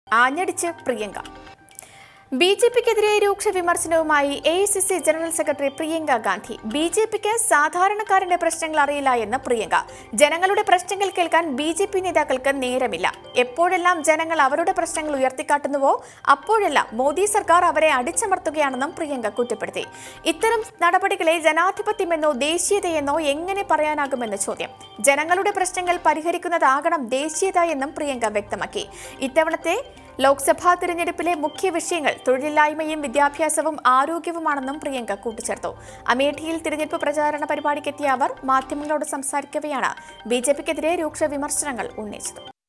ആഞ്ഞടിച്ച് Priyanka B J പിക്കെതിരെ രൂക്ഷ വിമർശനവുമായി A I C C general secretary Priyanka Gandhi B J പിക്ക് സാധാരണക്കാരന്റെ പ്രശ്നങ്ങൾ അറിയില്ല എന്ന് പ്രിയങ്ക ജനങ്ങളുടെ പ്രശ്നങ്ങൾ കേൾക്കാൻ ബി ജെ പി നേതാക്കൾക്ക് നേരമില്ല എപ്പോഴെല്ലാം ജനങ്ങൾ അവരുടെ പ്രശ്നങ്ങൾ ഉയർത്തിക്കാട്ടുന്നുവോ അപ്പോഴെല്ലാം മോദി സർക്കാർ അവരെ അടിച്ചമർത്തുകയാണെന്നും പ്രിയങ്ക കുറ്റപ്പെടുത്തി ഇത്തരം നടപടികളെ ജനാധിപത്യമെന്നോ ദേശീയതയെന്നോ എങ്ങനെ പറയാനാകുമെന്ന് ചോദ്യം ജനങ്ങളുടെ പ്രശ്നങ്ങൾ പരിഹരിക്കുന്നതാകണം ദേശീയത എന്നും പ്രിയങ്ക വ്യക്തമാക്കി ഇത്തവണത്തെ ലോക്സഭാ തിരഞ്ഞെടുപ്പിലെ മുഖ്യ വിഷയങ്ങൾ തൊഴിലില്ലായ്മയും വിദ്യാഭ്യാസവും ആരോഗ്യവുമാണെന്നും പ്രിയങ്ക കൂട്ടിച്ചേർത്തു അമേഠിയിൽ തിരഞ്ഞെടുപ്പ് പ്രചാരണ പരിപാടിക്കെത്തിയ അവർ മാധ്യമങ്ങളോട് സംസാരിക്കവെയാണ് ബി ജെ പിക്കെതിരെ രൂക്ഷ വിമർശനങ്ങൾ ഉന്നയിച്ചത്